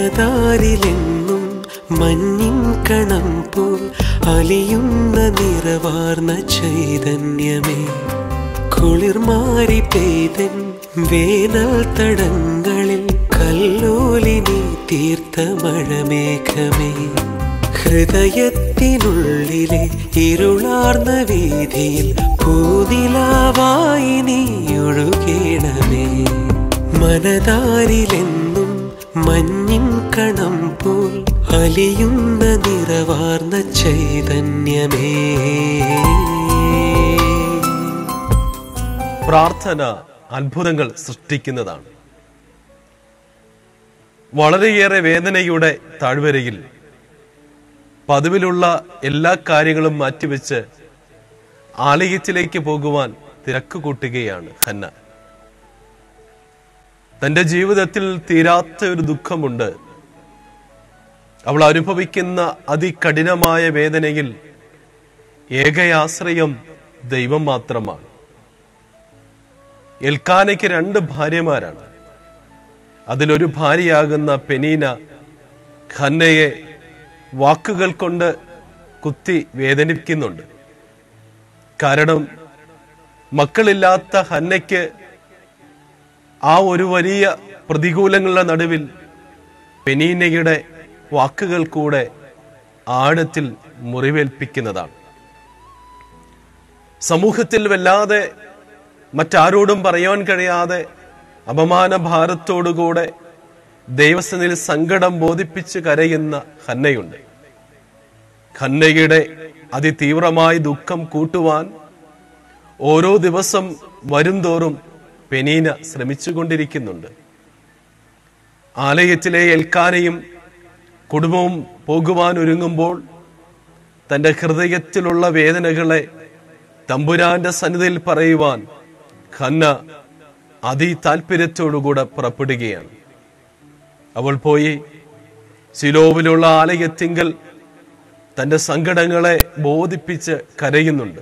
മനതാരിലെന്നും മഞ്ഞിൻ കണം പോൽ അലിയുന്ന നിറവാർന്ന ചൈതന്യമേ കുളിർമാരി പെയ്തൻ വേനൽ തടങ്ങളിൽ കല്ലോലിനി തീർത്ത മഴമേഘമേ ഹൃദയത്തിനുള്ളിലെ ഇരുളാർന്ന വീതിയിൽ പൂനിലാവായി നീ ഒഴുകേണമേ മനതാരിലെന്നും മഞ്ഞിൻ കണം പോൽ അലിയുന്ന നിറവാർന്ന ചൈതന്യമേ പ്രാർത്ഥന അത്ഭുതങ്ങൾ സൃഷ്ടിക്കുന്നതാണ് വളരെയേറെ വേദനയുടെ താഴ്വരയിൽ പതിവിലുള്ള എല്ലാ കാര്യങ്ങളും മാറ്റിവെച്ച് ആലയത്തിലേക്ക് പോകുവാൻ തിരക്ക് കൂട്ടുകയാണ് ഹന്ന തന്റെ ജീവിതത്തിൽ തീരാത്ത ഒരു ദുഃഖമുണ്ട് അവൾ അനുഭവിക്കുന്ന അതികഠിനമായ വേദനയിൽ ഏകയാശ്രയം ദൈവം മാത്രമാണ് എൽക്കാനയ്ക്ക് രണ്ട് ഭാര്യമാരാണ് അതിലൊരു ഭാര്യയാകുന്ന പെനീന ഖന്നയെ വാക്കുകൾ കൊണ്ട് കുത്തി വേദനിപ്പിക്കുന്നുണ്ട് കാരണം മക്കളില്ലാത്ത ഹന്നയ്ക്ക് ആ ഒരു വലിയ പ്രതികൂലങ്ങളുടെ നടുവിൽ പെനീനയുടെ വാക്കുകൾ കൂടെ ആഴത്തിൽ മുറിവേൽപ്പിക്കുന്നതാണ് സമൂഹത്തിൽ വല്ലാതെ മറ്റാരോടും പറയാൻ കഴിയാതെ അപമാന ഭാരത്തോടുകൂടെ ദൈവസനിൽ സങ്കടം ബോധിപ്പിച്ച് കരയുന്ന ഹന്നയുണ്ട് ഹന്നയുടെ അതിതീവ്രമായ ദുഃഖം കൂട്ടുവാൻ ഓരോ ദിവസം വരുംതോറും പെനീന ശ്രമിച്ചുകൊണ്ടിരിക്കുന്നുണ്ട് ആലയത്തിലെ എൽക്കാനയും കുടുംബവും പോകുവാൻ ഒരുങ്ങുമ്പോൾ തന്റെ ഹൃദയത്തിലുള്ള വേദനകളെ തമ്പുരാന്റെ സന്നിധിയിൽ പറയുവാൻ ഖന്ന അതി താല്പര്യത്തോടുകൂടെ പുറപ്പെടുകയാണ് അവൾ പോയി സിലോവിലുള്ള ആലയത്തിങ്കൽ തന്റെ സങ്കടങ്ങളെ ബോധിപ്പിച്ച് കരയുന്നുണ്ട്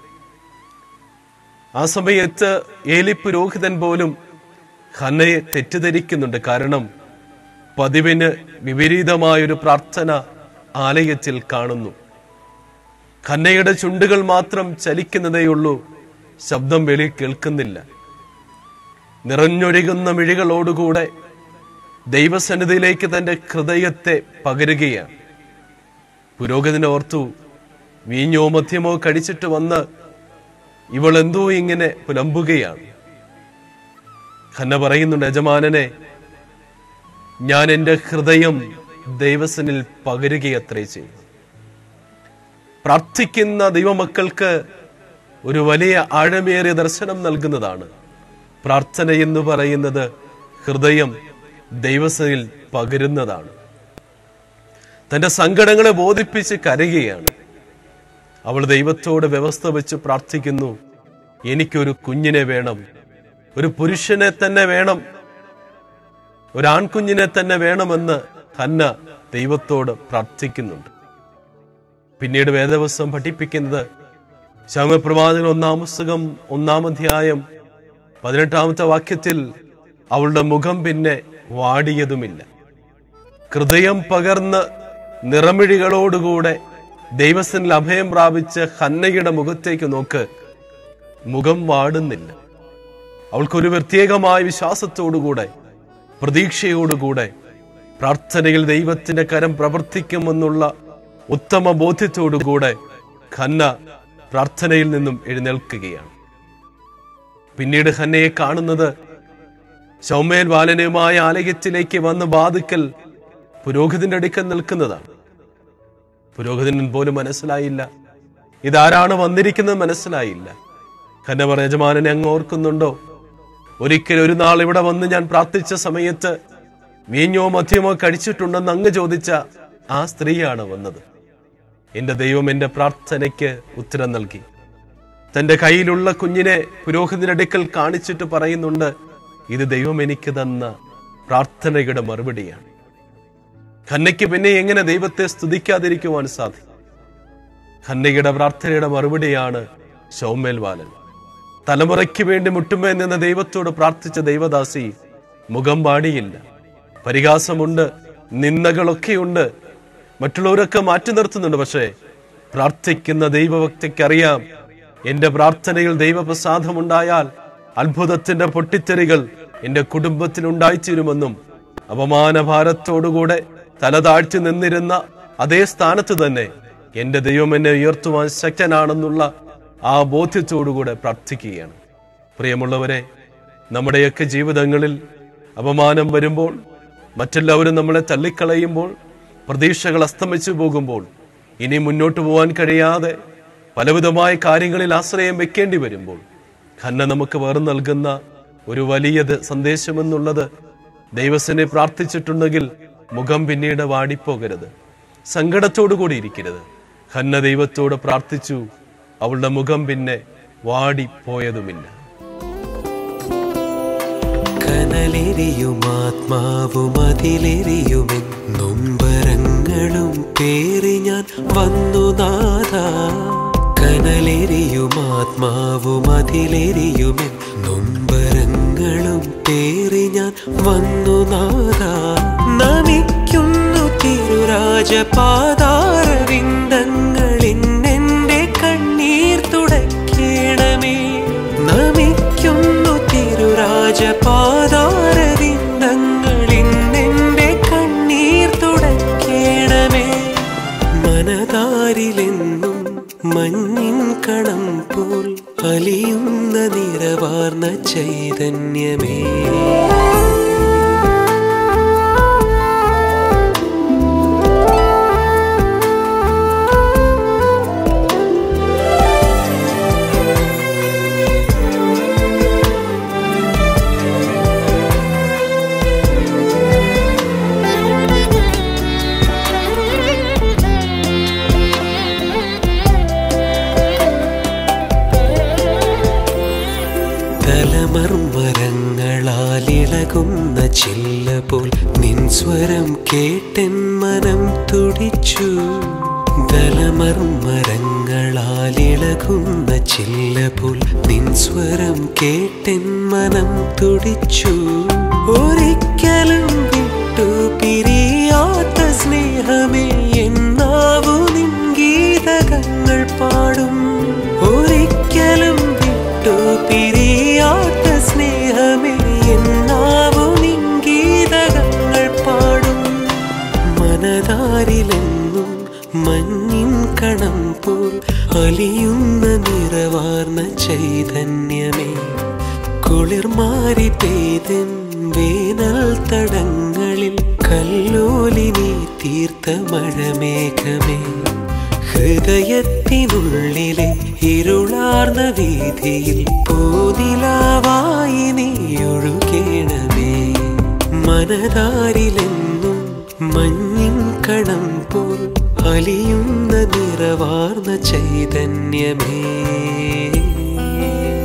ആ സമയത്ത് ഏലി പുരോഹിതൻ പോലും ഹന്നയെ തെറ്റിദ്ധരിക്കുന്നുണ്ട് കാരണം പതിവിന് വിപരീതമായൊരു പ്രാർത്ഥന ആലയത്തിൽ കാണുന്നു ഖന്നയുടെ ചുണ്ടുകൾ മാത്രം ചലിക്കുന്നതേയുള്ളൂ ശബ്ദം വെളി കേൾക്കുന്നില്ല നിറഞ്ഞൊഴുകുന്ന മിഴികളോടുകൂടെ ദൈവസന്നിധിയിലേക്ക് തന്റെ ഹൃദയത്തെ പകരുകയാണ് പുരോഗതിനെ ഓർത്തു വീഞ്ഞോ മദ്യമോ കടിച്ചിട്ട് വന്ന് ഇവൾ എന്തോ ഇങ്ങനെ പുലമ്പുകയാണ് ഖന്ന പറയുന്നുണ്ട് യജമാനനെ ഞാൻ എൻ്റെ ഹൃദയം ദൈവസനിൽ പകരുകയത്രേ ചെയ്യും പ്രാർത്ഥിക്കുന്ന ദൈവമക്കൾക്ക് ഒരു വലിയ ആഴമേറിയ ദർശനം നൽകുന്നതാണ് പ്രാർത്ഥന എന്ന് പറയുന്നത് ഹൃദയം ദൈവസനിൽ പകരുന്നതാണ് തന്റെ സങ്കടങ്ങളെ ബോധിപ്പിച്ച് കരയുകയാണ് അവൾ ദൈവത്തോട് വ്യവസ്ഥ വെച്ച് പ്രാർത്ഥിക്കുന്നു എനിക്കൊരു കുഞ്ഞിനെ വേണം ഒരു പുരുഷനെ തന്നെ വേണം ഒരു ആൺകുഞ്ഞിനെ തന്നെ വേണമെന്ന് ഹന്ന ദൈവത്തോട് പ്രാർത്ഥിക്കുന്നുണ്ട് പിന്നീട് വേദവസ്വം പഠിപ്പിക്കുന്നത് ശമപ്രവാചകൻ ഒന്നാം പുസ്തകം ഒന്നാം അധ്യായം പതിനെട്ടാമത്തെ വാക്യത്തിൽ അവളുടെ മുഖം പിന്നെ വാടിയതുമില്ല ഹൃദയം പകർന്ന് നിറമിഴികളോടുകൂടെ ദൈവസനിൽ അഭയം പ്രാപിച്ച് ഹന്നയുടെ മുഖത്തേക്ക് നോക്ക് മുഖം വാടുന്നില്ല അവൾക്കൊരു പ്രത്യേകമായ വിശ്വാസത്തോടുകൂടെ പ്രതീക്ഷയോടുകൂടെ പ്രാർത്ഥനയിൽ ദൈവത്തിന്റെ കരം പ്രവർത്തിക്കുമെന്നുള്ള ഉത്തമ ബോധ്യത്തോടുകൂടെ ഖന്ന പ്രാർത്ഥനയിൽ നിന്നും എഴുന്നേൽക്കുകയാണ് പിന്നീട് ഹന്നയെ കാണുന്നത് സൗമേൽ ബാലനുമായ ആലയത്തിലേക്ക് വന്ന് ബാധിക്കൽ പുരോഹിതന്റെ അടുക്കൽ നിൽക്കുന്നതാണ് പുരോഹിതൻ പോലും മനസ്സിലായില്ല ഇതാരാണ് വന്നിരിക്കുന്നത് മനസ്സിലായില്ല ഖന്ന പറഞ്ഞ യജമാനനെ അങ്ങ് ഓർക്കുന്നുണ്ടോ ഒരിക്കൽ ഒരു നാൾ ഇവിടെ വന്ന് ഞാൻ പ്രാർത്ഥിച്ച സമയത്ത് വീഞ്ഞോ മദ്യമോ കഴിച്ചിട്ടുണ്ടെന്ന് അങ്ങ് ചോദിച്ച ആ സ്ത്രീയാണ് വന്നത് എന്റെ ദൈവം എന്റെ പ്രാർത്ഥനയ്ക്ക് ഉത്തരം നൽകി തന്റെ കയ്യിലുള്ള കുഞ്ഞിനെ പുരോഹിതന്റെ അടുക്കൽ കാണിച്ചിട്ട് പറയുന്നുണ്ട് ഇത് ദൈവം എനിക്ക് തന്ന പ്രാർത്ഥനയുടെ മറുപടിയാണ് ഖന്നയ്ക്ക് പിന്നെ എങ്ങനെ ദൈവത്തെ സ്തുതിക്കാതിരിക്കുവാൻ സാധിക്കും ഖന്നയുടെ പ്രാർത്ഥനയുടെ മറുപടിയാണ് ശൗമേൽ ബാലൻ തലമുറയ്ക്ക് വേണ്ടി മുട്ടുമേ നിന്ന് ദൈവത്തോട് പ്രാർത്ഥിച്ച ദൈവദാസി മുഖം പാടിയില്ല പരിഹാസമുണ്ട് നിന്ദകളൊക്കെയുണ്ട് മറ്റുള്ളവരൊക്കെ മാറ്റി നിർത്തുന്നുണ്ട് പക്ഷേ പ്രാർത്ഥിക്കുന്ന ദൈവഭക്തിക്കറിയാം എന്റെ പ്രാർത്ഥനയിൽ ദൈവപ്രസാദമുണ്ടായാൽ അത്ഭുതത്തിന്റെ പൊട്ടിത്തെറികൾ എന്റെ കുടുംബത്തിൽ ഉണ്ടായിത്തീരുമെന്നും അപമാനഭാരത്തോടുകൂടെ തല താഴ്ത്തി നിന്നിരുന്ന അതേ സ്ഥാനത്ത് തന്നെ എന്റെ ദൈവം എന്നെ ഉയർത്തുവാൻ ശക്തനാണെന്നുള്ള ആ ബോധ്യത്തോടുകൂടെ പ്രാർത്ഥിക്കുകയാണ് പ്രിയമുള്ളവരെ നമ്മുടെയൊക്കെ ജീവിതങ്ങളിൽ അപമാനം വരുമ്പോൾ മറ്റെല്ലാവരും നമ്മളെ തള്ളിക്കളയുമ്പോൾ പ്രതീക്ഷകൾ അസ്തമിച്ചു പോകുമ്പോൾ ഇനി മുന്നോട്ട് പോകാൻ കഴിയാതെ പലവിധമായ കാര്യങ്ങളിൽ ആശ്രയം വെക്കേണ്ടി വരുമ്പോൾ ഖന്ന നമുക്ക് വേറെ നൽകുന്ന ഒരു വലിയ ദ- സന്ദേശമെന്നുള്ളത് ദൈവസനെ പ്രാർത്ഥിച്ചിട്ടുണ്ടെങ്കിൽ മുഖം പിന്നീട് വാടിപ്പോകരുത് സങ്കടത്തോടു കൂടി ഇരിക്കരുത് ഖന്ന ദൈവത്തോട് പ്രാർത്ഥിച്ചു അവളുടെ മുഖം പിന്നെ വാടിപ്പോയതുമില്ല കനലെരിയും ആത്മാവും അതിലെരിയുമെൻ നൊമ്പരങ്ങളും പേറി ഞാൻ വന്നു നാഥ കനലെരിയും ആത്മാവും അതിലെരിയുമെൻ നൊമ്പരങ്ങളും പേറി ഞാൻ വന്നു നാഥ നമിക്കുന്നു തിരുരാജപാതാരവിന്ദങ്ങളിന്നെന്റെ കണ്ണീർ തുടയ്ക്കണമേ നമിക്കുന്നു തിരുരാജപാതാരവിന്ദങ്ങളിന്നെന്റെ കണ്ണീർ തുടയ്ക്കണമേ മനതാരിലെന്നും മഞ്ഞിൻ കണം പോൽ അലിയുന്ന നിറവാർന്ന ചൈതന്യമേ തലമർമരങ്ങളാലിളകുന്ന ചില്ല പോൽ നിൻ സ്വരം കേട്ടെൻ മനം തുടിച്ചു തലമർമരങ്ങളാലിളകുന്ന ചില്ല പോൽ നിൻ സ്വരം കേട്ടെൻ മനം തുടിച്ചു ഒരിക്കലും വിട്ടു പിരിയാത്ത സ്നേഹമേ എന്നാവു നിൻ ഗീതകങ്ങൾ പാടും ഒരിക്കലും വിട്ടു പിരിയാത്ത സ്നേഹമേ എന്നാവു നിൻ ഗീതകങ്ങൾ പാടും മനതാരിലെന്നും മഞ്ഞിൻ കണം പോൽ അലിയുന്ന നിറവാർന്ന ചൈതന്യമേ കുളിർമാരി പെയ്തൻ വേനൽ തടങ്ങളിൽ കല്ലോലിനി തീർത്ത മഴമേഘമേ ഹൃദയത്തിനുള്ളിലെ ഇരുളാർന്ന വീതിയിൽ പൂനിലാവായി നീ ഒഴുകേണമേ മനതാരിലെന്നും മഞ്ഞിൻ കണം പോൽ അലിയുന്ന നിറവാർന്ന ചൈതന്യമേ